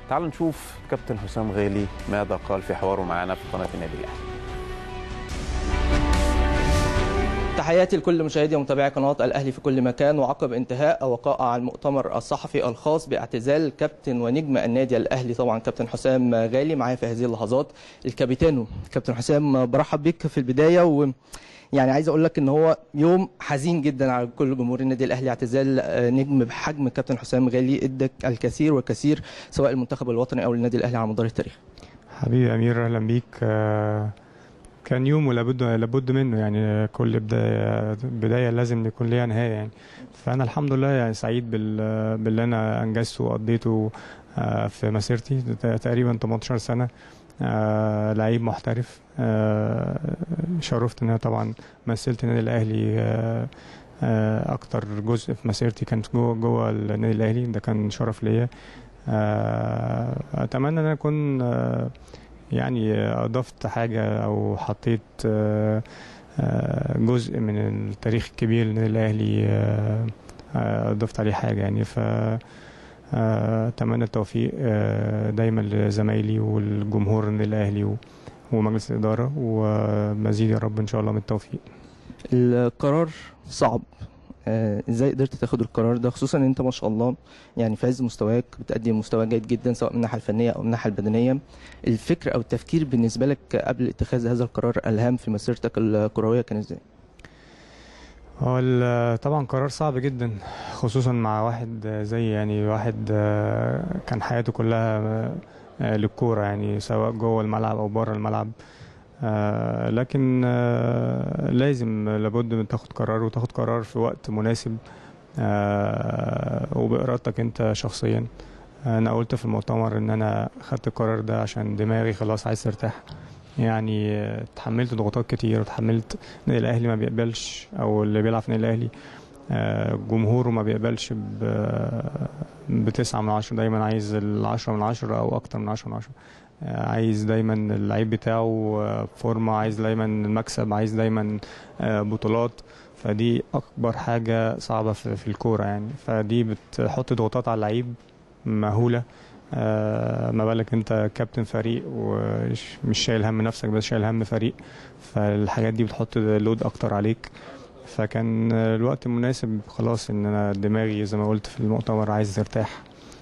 تعالوا نشوف كابتن حسام غالي ماذا قال في حواره معنا في قناه النادي الاهلي تحياتي لكل مشاهدي ومتابعي قناه الاهلي في كل مكان وعقب انتهاء وقائع المؤتمر الصحفي الخاص باعتزال كابتن ونجم النادي الاهلي طبعا كابتن حسام غالي معايا في هذه اللحظات الكابيتانو كابتن حسام برحب بك في البدايه و يعني عايز اقول لك ان هو يوم حزين جدا على كل جمهور النادي الاهلي اعتزال نجم بحجم كابتن حسام غالي ادى الكثير والكثير سواء المنتخب الوطني او النادي الاهلي على مدار التاريخ حبيبي امير اهلا بيك آه، كان يوم ولابد لابد منه يعني كل بدايه بدايه لازم يكون ليها نهايه يعني فانا الحمد لله يعني سعيد بال باللي انا انجزته وقضيته آه، في مسيرتي تقريبا 18 سنه آه، لعيب محترف آه، شرفت ان انا طبعا مثلت النادي الاهلي آه، آه، اكتر جزء في مسيرتي كانت جوه جوه النادي الاهلي ده كان شرف ليا آه، اتمنى ان انا اكون آه، يعني اضفت حاجه او حطيت آه، آه، جزء من التاريخ الكبير للنادي الاهلي آه، آه، اضفت عليه حاجه يعني ف آه، اتمنى التوفيق آه، دايما لزمايلي والجمهور النادي الاهلي و- ومجلس الاداره ومزيد يا رب ان شاء الله من التوفيق القرار صعب آه، ازاي قدرت تاخد القرار ده خصوصا ان انت ما شاء الله يعني في عز مستواك بتقدم مستوى جيد جدا سواء من الناحيه الفنيه او من الناحيه البدنيه الفكر او التفكير بالنسبه لك قبل اتخاذ هذا القرار الهام في مسيرتك الكرويه كان ازاي هو ال- طبعا قرار صعب جدا خصوصا مع واحد زي يعني واحد آه، كان حياته كلها آه، للكورة يعني سواء جوه الملعب أو بره الملعب آه، لكن آه، لازم لابد من تاخد قرار وتاخد قرار في وقت مناسب آه، وبإرادتك أنت شخصيا أنا قلت في المؤتمر إن أنا خدت القرار ده عشان دماغي خلاص عايز ترتاح يعني آه، اتحملت ضغوطات كتير وتحملت النادي الاهلي ما بيقبلش او اللي بيلعب في النادي الاهلي آه، جمهوره ما بيقبلش ب بتسعة من عشرة دايما عايز العشرة من عشرة أو أكتر من عشرة من عشرة آه، عايز دايما اللعيب بتاعه آه، فورمة عايز دايما المكسب عايز دايما آه، بطولات فدي أكبر حاجة صعبة في في الكورة يعني فدي بتحط ضغوطات على اللعيب مهولة آه، ما بالك انت كابتن فريق ومش شايل هم نفسك بس شايل هم فريق فالحاجات دي بتحط لود اكتر عليك فكان الوقت المناسب خلاص ان انا دماغي زي ما قلت في المؤتمر عايز ترتاح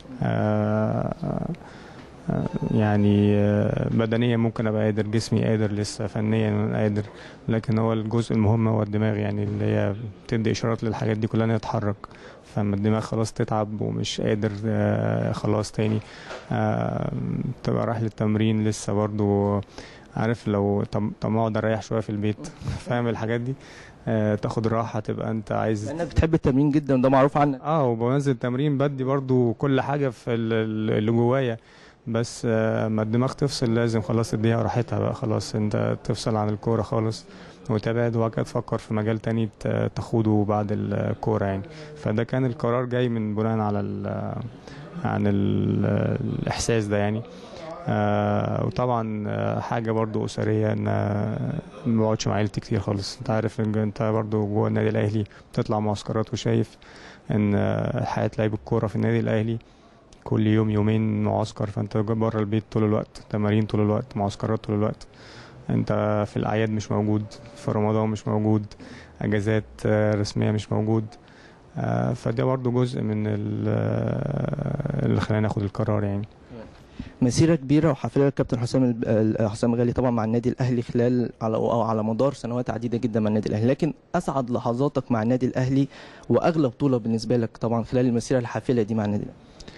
آه، آه، يعني آه، بدنيا ممكن ابقى قادر جسمي قادر لسه فنيا قادر لكن هو الجزء المهم هو الدماغ يعني اللي هي بتدي اشارات للحاجات دي كلها انها تتحرك فلما الدماغ خلاص تتعب ومش قادر آه، خلاص تاني آه، تبقى رايح للتمرين لسه برضو عارف لو طب طب ما اقعد اريح شويه في البيت فاهم الحاجات دي آه، تاخد راحه تبقى انت عايز لانك بتحب التمرين جدا ده معروف عنك اه وبنزل التمرين بدي برضو كل حاجه في ال- ال- اللي جوايا بس آه، ما الدماغ تفصل لازم خلاص تديها راحتها بقى خلاص انت تفصل عن الكوره خالص وتبعد وبعد كده تفكر في مجال تاني ت- تخوضه بعد الكوره يعني فده كان القرار جاي من بناء على ال عن ال الاحساس ده يعني آه وطبعا آه، حاجه برضو اسريه ان آه، ما بقعدش مع عيلتي كتير خالص انت عارف ان انت برضو جوه النادي الاهلي بتطلع معسكرات وشايف ان آه، حياه لعيب الكوره في النادي الاهلي كل يوم يومين معسكر فانت بره البيت طول الوقت تمارين طول الوقت معسكرات طول الوقت انت في الاعياد مش موجود في رمضان مش موجود اجازات آه، رسميه مش موجود آه، فده برضو جزء من ال- آه، اللي خلاني اخد القرار يعني مسيره كبيره وحافله الكابتن حسام الب- ال- حسام غالي طبعا مع النادي الاهلي خلال على او على مدار سنوات عديده جدا مع النادي الاهلي لكن اسعد لحظاتك مع النادي الاهلي واغلى بطوله بالنسبه لك طبعا خلال المسيره الحافله دي مع النادي الاهلي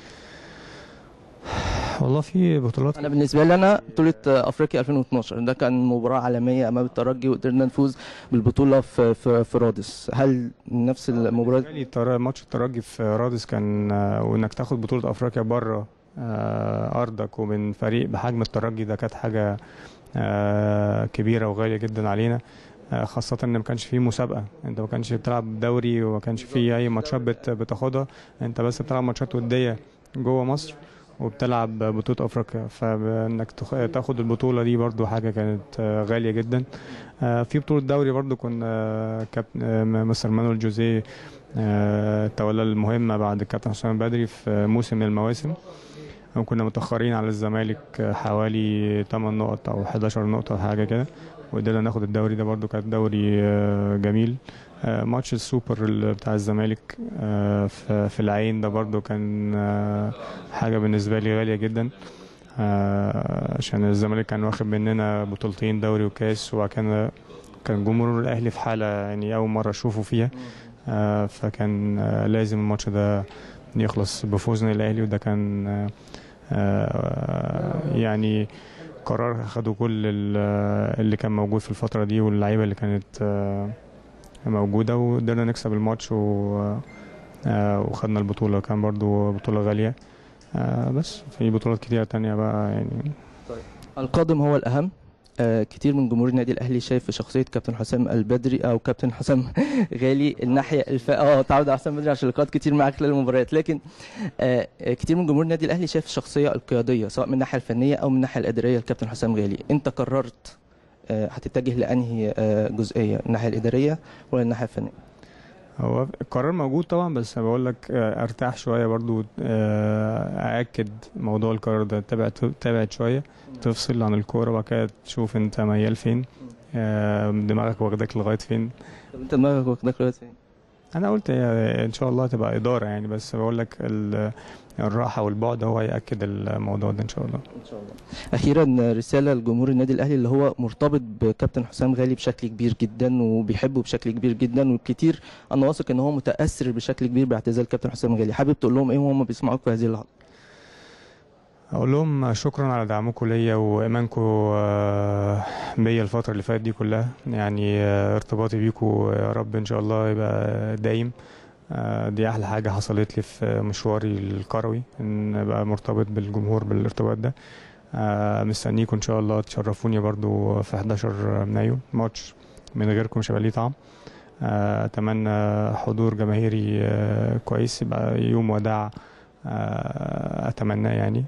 والله في بطولات انا بالنسبه لي انا بطوله افريقيا 2012 ده كان مباراه عالميه امام الترجي وقدرنا نفوز بالبطوله في في, في رادس هل نفس المباراه بالنسبة لي التر- ماتش الترجي في رادس كان آه، وانك تاخد بطولة افريقيا بره آه، ارضك ومن فريق بحجم الترجي ده كانت حاجة آه، كبيرة وغالية جدا علينا آه، خاصة ان ما كانش فيه مسابقة انت ما كانش بتلعب دوري وما كانش فيه اي ماتشات بت- بتاخدها انت بس بتلعب ماتشات ودية جوه مصر وبتلعب بطولة افريقيا فانك تخ- تاخد البطولة دي برضو حاجة كانت آه، غالية جدا آه، في بطولة دوري برضو كنا آه، كابتن آه، مستر مانويل جوزيه آه، تولى المهمة بعد الكابتن حسام بدري في موسم من المواسم كنا متأخرين على الزمالك حوالي 8 نقط أو 11 نقطة حاجة كده وقدرنا ناخد الدوري ده برضو كان دوري آه، جميل آه، ماتش السوبر ال- بتاع الزمالك آه، في في العين ده برضو كان آه، حاجة بالنسبة لي غالية جدا آه، عشان الزمالك كان واخد مننا بطولتين دوري وكاس وكان كان جمهور الأهلي في حالة يعني أول مرة أشوفه فيها آه، فكان آه، لازم الماتش ده يخلص بفوزنا الأهلي وده كان آه، آه، يعني قرار أخده كل ال- اللي كان موجود في الفترة دي واللعيبة اللي كانت آه، موجودة وقدرنا نكسب الماتش و آه، وخدنا البطولة كان برضو بطولة غالية آه، بس في بطولات كتيرة تانية بقى يعني القادم هو الأهم آه كتير من جمهور النادي الاهلي شايف في شخصيه كابتن حسام البدري او كابتن حسام غالي الناحيه الف... اه تعود على حسام بدري عشان لقاءات كتير معاه خلال المباريات لكن آه آه، كتير من جمهور النادي الاهلي شايف الشخصيه القياديه سواء من الناحيه الفنيه او من الناحيه الاداريه لكابتن حسام غالي انت قررت آه هتتجه لانهي آه جزئيه الناحيه الاداريه ولا الناحيه الفنيه هو القرار موجود طبعا بس بقول لك آه، ارتاح شويه برضو آه، ااكد موضوع القرار ده تبعد تبعد شويه تفصل عن الكوره وبعد كده تشوف انت ميال فين آه، دماغك واخدك لغايه فين طب انت دماغك واخدك لغايه فين؟ انا قلت هي ان شاء الله تبقى اداره يعني بس بقول لك ال- الراحه والبعد هو ياكد الموضوع ده ان شاء الله ان شاء الله اخيرا رساله لجمهور النادي الاهلي اللي هو مرتبط بكابتن حسام غالي بشكل كبير جدا وبيحبه بشكل كبير جدا والكتير انا واثق ان هو متاثر بشكل كبير باعتزال كابتن حسام غالي حابب تقول لهم ايه وهم بيسمعوك في هذه اللحظه اقول لهم شكرا على دعمكم ليا وايمانكم آه، بيا الفتره اللي فاتت دي كلها يعني آه، ارتباطي بيكم يا رب ان شاء الله يبقى دايم آه، دي احلى حاجه حصلت لي في مشواري الكروي ان ابقى مرتبط بالجمهور بالارتباط ده آه، مستنيكم ان شاء الله تشرفوني برضو في 11 مايو ماتش من غيركم مش هيبقى ليه طعم آه، اتمنى حضور جماهيري آه، كويس يبقى يوم وداع آه، اتمناه يعني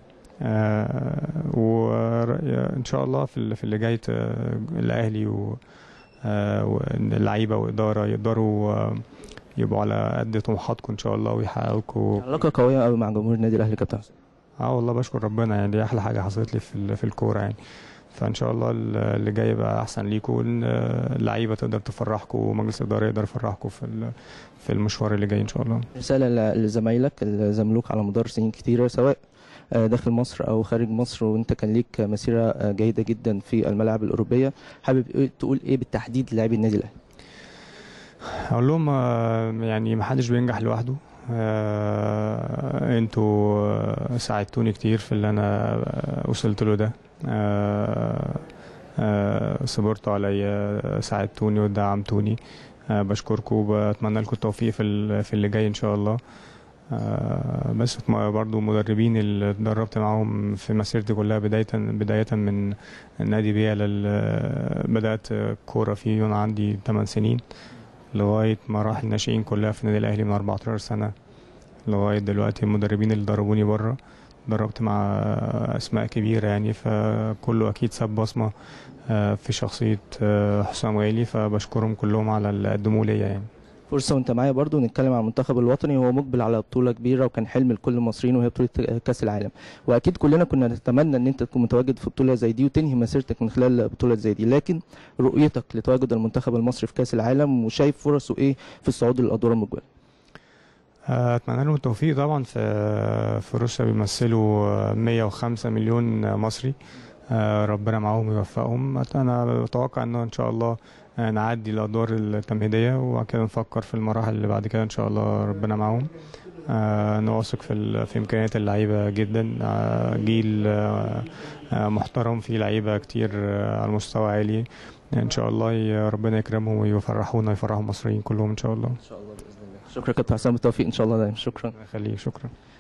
وان شاء الله في ال- في اللي جاي ت- الاهلي و- آه، واللعيبه واداره يقدروا آه، يبقوا على قد طموحاتكم ان شاء الله ويحققوا لكم علاقه قويه قوي مع جمهور النادي الاهلي كابتن حسام اه والله بشكر ربنا يعني دي احلى حاجه حصلت لي في ال- في الكوره يعني فان شاء الله ال- اللي جاي يبقى احسن ليكم وإن اللعيبه تقدر تفرحكم ومجلس الاداره يقدر يفرحكم في ال- في المشوار اللي جاي ان شاء الله رساله ل- لزمايلك اللي زملوك على مدار سنين كتيره سواء آه، داخل مصر او خارج مصر وانت كان ليك مسيره آه، جيده جدا في الملاعب الاوروبيه حابب إيه- تقول ايه بالتحديد للاعبي النادي الاهلي اقول لهم آه، يعني ما حدش بينجح لوحده آه، انتوا آه، ساعدتوني كتير في اللي انا آه، وصلت له ده آه، آه، صبرتوا عليا ساعدتوني ودعمتوني آه، بشكركم وبتمنى لكم التوفيق في ال- في اللي جاي ان شاء الله آه، بس اتم- برضو مدربين اللي اتدربت معاهم في مسيرتي كلها بداية بداية من النادي بيالا اللي بدأت كورة فيه وأنا عندي 8 سنين لغاية مراحل الناشئين كلها في النادي الأهلي من 14 سنة لغاية دلوقتي المدربين اللي دربوني بره دربت مع أسماء كبيرة يعني فكله أكيد ساب بصمة آه، في شخصية آه، حسام غالي فبشكرهم كلهم على اللي قدموه ليا يعني فرصه وانت معايا برضو نتكلم عن المنتخب الوطني هو مقبل على بطوله كبيره وكان حلم لكل المصريين وهي بطوله كاس العالم واكيد كلنا كنا نتمنى ان انت تكون متواجد في بطوله زي دي وتنهي مسيرتك من خلال بطوله زي دي لكن رؤيتك لتواجد المنتخب المصري في كاس العالم وشايف فرصه ايه في الصعود للادوار المقبله آه، اتمنى لهم التوفيق طبعا في في روسيا بيمثلوا آه، 105 مليون مصري آه، ربنا معاهم ويوفقهم انا بتوقع انه ان شاء الله آه، نعدي الادوار التمهيديه وبعد كده نفكر في المراحل اللي بعد كده ان شاء الله ربنا معاهم آه، انا واثق في ال- في امكانيات اللعيبه جدا آه، جيل آه، آه، محترم فيه لعيبه كتير آه، على مستوى عالي ان شاء الله ي- ربنا يكرمهم ويفرحونا ويفرحوا المصريين كلهم ان شاء الله ان شاء الله باذن الله شكرا كابتن حسام بالتوفيق ان شاء الله دايما شكرا خليه شكرا